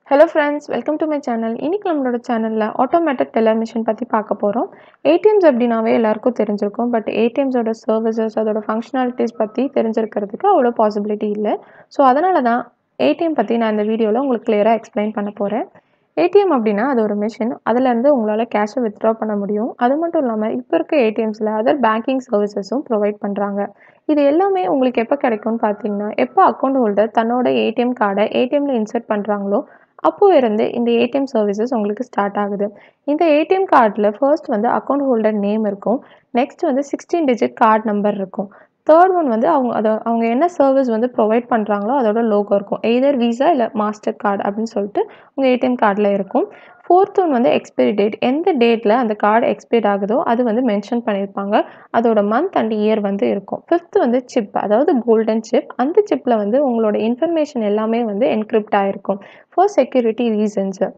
hello friends welcome to my channel இன்னைக்கு நம்மளோட சேனலில் ஆட்டோமேட்டிக் டெல்லர் மிஷின் பற்றி பார்க்க போகிறோம் ஏடிஎம்ஸ் அப்படின்னாவே எல்லாருக்கும் தெரிஞ்சிருக்கும் பட் ஏடிஎம்ஸோட சர்வீசஸ் அதோட ஃபங்க்ஷனாலிட்டிஸ் பற்றி தெரிஞ்சிருக்கிறதுக்கு அவ்வளோ பாசிபிலிட்டி இல்லை ஸோ அதனால தான் ஏடிஎம் பற்றி நான் இந்த வீடியோவில் உங்களுக்கு கிளியராக எக்ஸ்பிளைன் பண்ண போகிறேன் ஏடிஎம் அப்படின்னா அது ஒரு மிஷின் அதுலேருந்து உங்களால் கேஷை வித்ட்ரா பண்ண முடியும் அது மட்டும் இல்லாமல் இப்போ இருக்க ஏடிஎம்ஸில் அதர் பேங்கிங் சர்வீசஸும் ப்ரொவைட் பண்ணுறாங்க இது எல்லாமே உங்களுக்கு எப்போ கிடைக்கும்னு பார்த்தீங்கன்னா எப்போ அக்கௌண்ட் ஹோல்டர் தன்னோட ஏடிஎம் கார்டை ஏடிஎம்ல இன்சர்ட் பண்ணுறாங்களோ அப்போ இருந்து இந்த ஏடிஎம் சர்வீசஸ் உங்களுக்கு ஸ்டார்ட் ஆகுது இந்த ஏடிஎம் கார்டில் ஃபர்ஸ்ட் வந்து அக்கௌண்ட் ஹோல்டர் நேம் இருக்கும் நெக்ஸ்ட் வந்து சிக்ஸ்டீன் டிஜிட் கார்டு நம்பர் இருக்கும் தேர்ட் ஒன் வந்து அவங்க அதை அவங்க என்ன சர்வீஸ் வந்து ப்ரொவைட் பண்ணுறாங்களோ அதோட லோகோ இருக்கும் எய்தர் விசா இல்லை மாஸ்டர் கார்டு அப்படின்னு சொல்லிட்டு உங்கள் ஏடிஎம் கார்டில் இருக்கும் ஃபோர்த் ஒன் வந்து எக்ஸ்பைரி டேட் எந்த டேட்டில் அந்த கார்டு எக்ஸ்பைர் ஆகுதோ அது வந்து மென்ஷன் பண்ணியிருப்பாங்க அதோட மந்த் அண்ட் இயர் வந்து இருக்கும் ஃபிஃப்த் வந்து சிப் அதாவது கோல்டன் சிப் அந்த சிப்பில் வந்து உங்களோட இன்ஃபர்மேஷன் எல்லாமே வந்து என்கிரிப்ட் ஆகிருக்கும் ஃபார் செக்யூரிட்டி ரீசன்ஸு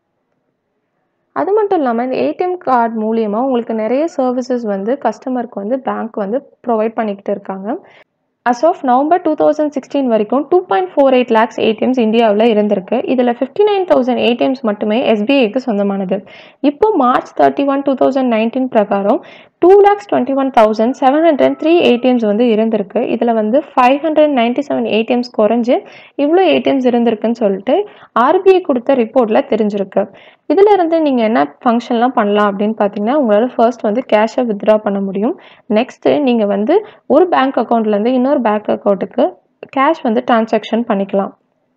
அது மட்டும் இல்லாமல் இந்த ஏடிஎம் கார்டு மூலியமாக உங்களுக்கு நிறைய சர்வீசஸ் வந்து கஸ்டமருக்கு வந்து பேங்க் வந்து ப்ரொவைட் பண்ணிக்கிட்டு இருக்காங்க as of November two thousand sixteen வரைக்கும் two point four eight lakhs ATMs இந்தியாவில் இருந்திருக்கு இதில் ஃபிஃப்டி நைன் தௌசண்ட் ஏடிஎம்ஸ் மட்டுமே எஸ்பிஐக்கு சொந்தமானது இப்போ March thirty one two thousand nineteen பிரகாரம் two lakhs twenty one thousand seven hundred three ATMs வந்து இருந்திருக்கு இதில் வந்து five hundred ninety seven ATMs குறைஞ்சு இவ்வளோ ஏடிஎம்ஸ் இருந்திருக்குன்னு சொல்லிட்டு ஆர்பிஐ கொடுத்த ரிப்போர்ட்டில் தெரிஞ்சிருக்கு இதில் இருந்து நீங்கள் என்ன ஃபங்க்ஷன்லாம் பண்ணலாம் அப்படின்னு பார்த்தீங்கன்னா உங்களால் ஃபர்ஸ்ட் வந்து கேஷை வித்ட்ரா பண்ண முடியும் நெக்ஸ்ட்டு நீங்கள் வந்து ஒரு பேங்க் அக்கௌண்ட்லேருந்து இன்னொரு பேங்க் அக்கௌண்ட்டுக்கு கேஷ் வந்து டிரான்சாக்ஷன் பண்ணிக்கலாம்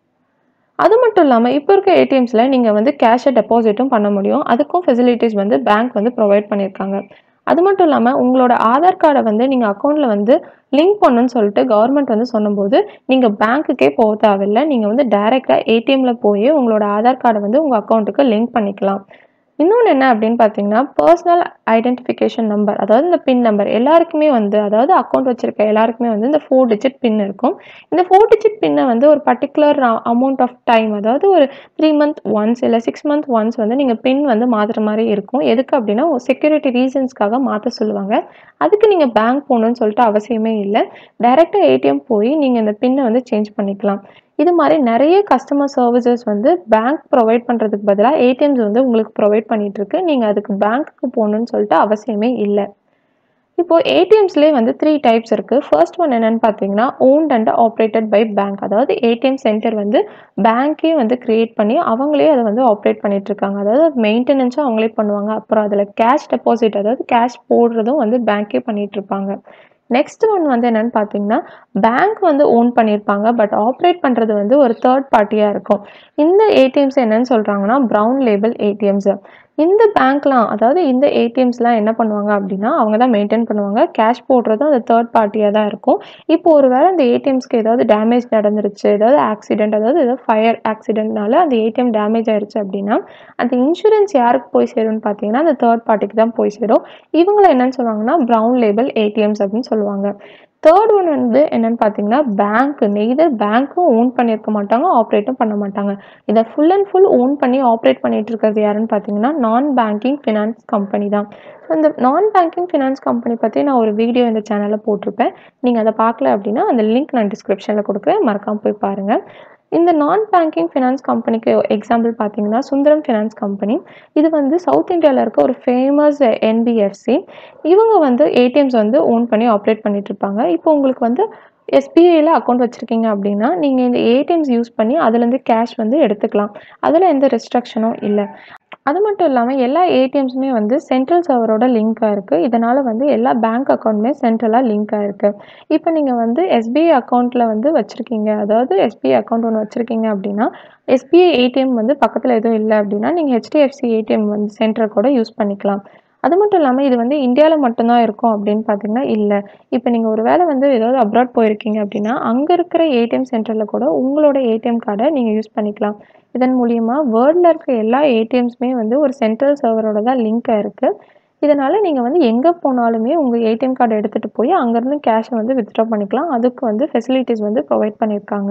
அது மட்டும் இல்லாமல் இப்போ இருக்க ஏடிஎம்ஸில் நீங்கள் வந்து கேஷை டெபாசிட்டும் பண்ண முடியும் அதுக்கும் ஃபெசிலிட்டிஸ் வந்து பேங்க் வந்து ப்ரொவைட் பண்ணியிருக்காங்க அது மட்டும் இல்லாமல் உங்களோட ஆதார் கார்டை வந்து நீங்கள் அக்கௌண்ட்டில் வந்து லிங்க் பண்ணுன்னு சொல்லிட்டு கவர்மெண்ட் வந்து சொன்னபோது நீங்கள் பேங்க்குக்கே போக தேவையில்லை நீங்கள் வந்து டைரெக்டாக ஏடிஎம்மில் போய் உங்களோட ஆதார் கார்டை வந்து உங்கள் அக்கௌண்ட்டுக்கு லிங்க் பண்ணிக்கலாம் இன்னொன்று என்ன அப்படின்னு பார்த்தீங்கன்னா பர்சனல் ஐடென்டிஃபிகேஷன் நம்பர் அதாவது இந்த பின் நம்பர் எல்லாருக்குமே வந்து அதாவது அக்கௌண்ட் வச்சிருக்க எல்லாருக்குமே வந்து இந்த ஃபோர் டிஜிட் பின் இருக்கும் இந்த ஃபோர் டிஜிட் பின்னை வந்து ஒரு பர்டிகுலர் அமௌண்ட் ஆஃப் டைம் அதாவது ஒரு த்ரீ மந்த் ஒன்ஸ் இல்லை சிக்ஸ் மந்த் ஒன்ஸ் வந்து நீங்கள் பின் வந்து மாற்றுற மாதிரி இருக்கும் எதுக்கு அப்படின்னா செக்யூரிட்டி ரீசன்ஸ்க்காக மாற்ற சொல்லுவாங்க அதுக்கு நீங்கள் பேங்க் போகணுன்னு சொல்லிட்டு அவசியமே இல்லை டைரெக்டாக ஏடிஎம் போய் நீங்கள் இந்த பின்னை வந்து சேஞ்ச் பண்ணிக்கலாம் இது மாதிரி நிறைய கஸ்டமர் சர்வீசஸ் வந்து பேங்க் ப்ரொவைட் பண்ணுறதுக்கு பதிலாக ஏடிஎம்ஸ் வந்து உங்களுக்கு ப்ரொவைட் பண்ணிகிட்ருக்கு நீங்கள் அதுக்கு பேங்க்குக்கு போகணுன்னு சொல்லிட்டு அவசியமே இல்லை இப்போது ஏடிஎம்ஸ்லேயே வந்து த்ரீ டைப்ஸ் இருக்குது ஃபர்ஸ்ட் ஒன் என்னென்னு பார்த்தீங்கன்னா owned and operated by bank அதாவது ஏடிஎம் சென்டர் வந்து பேங்க்கே வந்து க்ரியேட் பண்ணி அவங்களே அதை வந்து ஆப்ரேட் பண்ணிகிட்ருக்காங்க அதாவது அது மெயின்டெனன்ஸும் அவங்களே பண்ணுவாங்க அப்புறம் அதில் கேஷ் டெபாசிட் அதாவது கேஷ் போடுறதும் வந்து பேங்க்கே பண்ணிகிட்ருப்பாங்க நெக்ஸ்ட் ஒன் வந்து என்னென்னு பார்த்தீங்கன்னா பேங்க் வந்து ஓன் பண்ணியிருப்பாங்க பட் ஆப்ரேட் பண்ணுறது வந்து ஒரு தேர்ட் பார்ட்டியாக இருக்கும் இந்த ஏடிஎம்ஸ் என்னன்னு சொல்கிறாங்கன்னா ப்ரௌன் லேபிள் ஏடிஎம்ஸ் இந்த பேங்க்லாம் அதாவது இந்த ஏடிஎம்ஸ்லாம் என்ன பண்ணுவாங்க அப்படின்னா அவங்க தான் மெயின்டைன் பண்ணுவாங்க கேஷ் போடுறதும் அந்த தேர்ட் பார்ட்டியாக தான் இருக்கும் இப்போ ஒரு வேளை அந்த ஏடிஎம்ஸ்க்கு ஏதாவது டேமேஜ் நடந்துருச்சு ஏதாவது ஆக்சிடென்ட் அதாவது ஏதாவது ஃபயர் ஆக்சிடென்ட்னால அந்த ஏடிஎம் டேமேஜ் ஆயிடுச்சு அப்படின்னா அந்த இன்சூரன்ஸ் யாருக்கு போய் சேரும்னு பார்த்தீங்கன்னா அந்த தேர்ட் பார்ட்டிக்கு தான் போய் சேரும் இவங்களை என்னன்னு சொல்லுவாங்கன்னா ப்ரௌன் லேபிள் ஏடிஎம்ஸ் அப்படின்னு சொல்லுவாங்க தேர்ட் ஒன் வந்து என்னன்னு பார்த்தீங்கன்னா பேங்க் நெய்தர் பேங்க்கும் ஓன் பண்ணியிருக்க மாட்டாங்க ஆப்ரேட்டும் பண்ண மாட்டாங்க இதை ஃபுல் அண்ட் ஃபுல் ஓன் பண்ணி ஆப்ரேட் பண்ணிட்டு இருக்கிறது யாருன்னு பார்த்தீங்கன்னா நான் பேங்கிங் ஃபினான்ஸ் கம்பெனி தான் ஸோ இந்த நான் பேங்கிங் ஃபினான்ஸ் கம்பெனி பற்றி நான் ஒரு வீடியோ இந்த சேனலில் போட்டிருப்பேன் நீங்கள் அதை பார்க்கல அப்படின்னா அந்த லிங்க் நான் டிஸ்கிரிப்ஷனில் கொடுக்குறேன் மறக்காமல் போய் பாருங்கள் இந்த நான் பேங்கிங் ஃபினான்ஸ் கம்பெனிக்கு எக்ஸாம்பிள் பார்த்தீங்கன்னா சுந்தரம் ஃபினான்ஸ் கம்பெனி இது வந்து சவுத் இந்தியாவில் இருக்க ஒரு ஃபேமஸ் என்பிஎஃப்சி இவங்க வந்து ஏடிஎம்ஸ் வந்து ஓன் பண்ணி ஆப்ரேட் பண்ணிட்டு இருப்பாங்க இப்போ உங்களுக்கு வந்து எஸ்பிஐயில் அக்கௌண்ட் வச்சுருக்கீங்க அப்படின்னா நீங்கள் இந்த ஏடிஎம்ஸ் யூஸ் பண்ணி அதுலேருந்து கேஷ் வந்து எடுத்துக்கலாம் அதில் எந்த ரெஸ்ட்ரிக்ஷனும் இல்லை அது மட்டும் இல்லாமல் எல்லா ஏடிஎம்ஸுமே வந்து சென்ட்ரல் சர்வரோட லிங்காக இருக்குது இதனால் வந்து எல்லா பேங்க் அக்கௌண்ட்டுமே சென்ட்ரலாக லிங்காக இருக்குது இப்போ நீங்கள் வந்து எஸ்பிஐ அக்கௌண்ட்டில் வந்து வச்சுருக்கீங்க அதாவது எஸ்பிஐ அக்கௌண்ட் ஒன்று வச்சுருக்கீங்க அப்படின்னா எஸ்பிஐ ஏடிஎம் வந்து பக்கத்தில் எதுவும் இல்லை அப்படின்னா நீங்கள் ஹெச்டிஎஃப்சி ஏடிஎம் வந்து சென்டர் கூட யூஸ் பண்ணிக்கலாம் அது மட்டும் இல்லாமல் இது வந்து இந்தியாவில் மட்டும்தான் இருக்கும் அப்படின்னு பார்த்தீங்கன்னா இல்லை இப்போ நீங்கள் ஒரு வேளை வந்து ஏதாவது அப்ராட் போயிருக்கீங்க அப்படின்னா அங்கே இருக்கிற ஏடிஎம் சென்டரில் கூட உங்களோட ஏடிஎம் கார்டை நீங்கள் யூஸ் பண்ணிக்கலாம் இதன் மூலியமாக வேர்ல்டில் இருக்க எல்லா ஏடிஎம்ஸுமே வந்து ஒரு சென்ட்ரல் சர்வரோட தான் லிங்காக இருக்குது இதனால் நீங்கள் வந்து எங்கே போனாலுமே உங்கள் ஏடிஎம் கார்டை எடுத்துகிட்டு போய் அங்கேருந்து கேஷை வந்து வித்ட்ரா பண்ணிக்கலாம் அதுக்கு வந்து ஃபெசிலிட்டிஸ் வந்து ப்ரொவைட் பண்ணியிருக்காங்க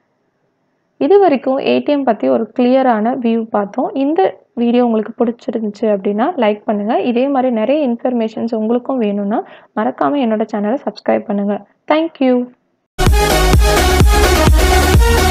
இது வரைக்கும் ஏடிஎம் பற்றி ஒரு கிளியரான வியூ பார்த்தோம் இந்த வீடியோ உங்களுக்கு பிடிச்சிருந்துச்சு அப்படின்னா லைக் பண்ணுங்கள் இதே மாதிரி நிறைய இன்ஃபர்மேஷன்ஸ் உங்களுக்கும் வேணும்னா மறக்காமல் என்னோட சேனலை சப்ஸ்கிரைப் பண்ணுங்கள் தேங்க்யூ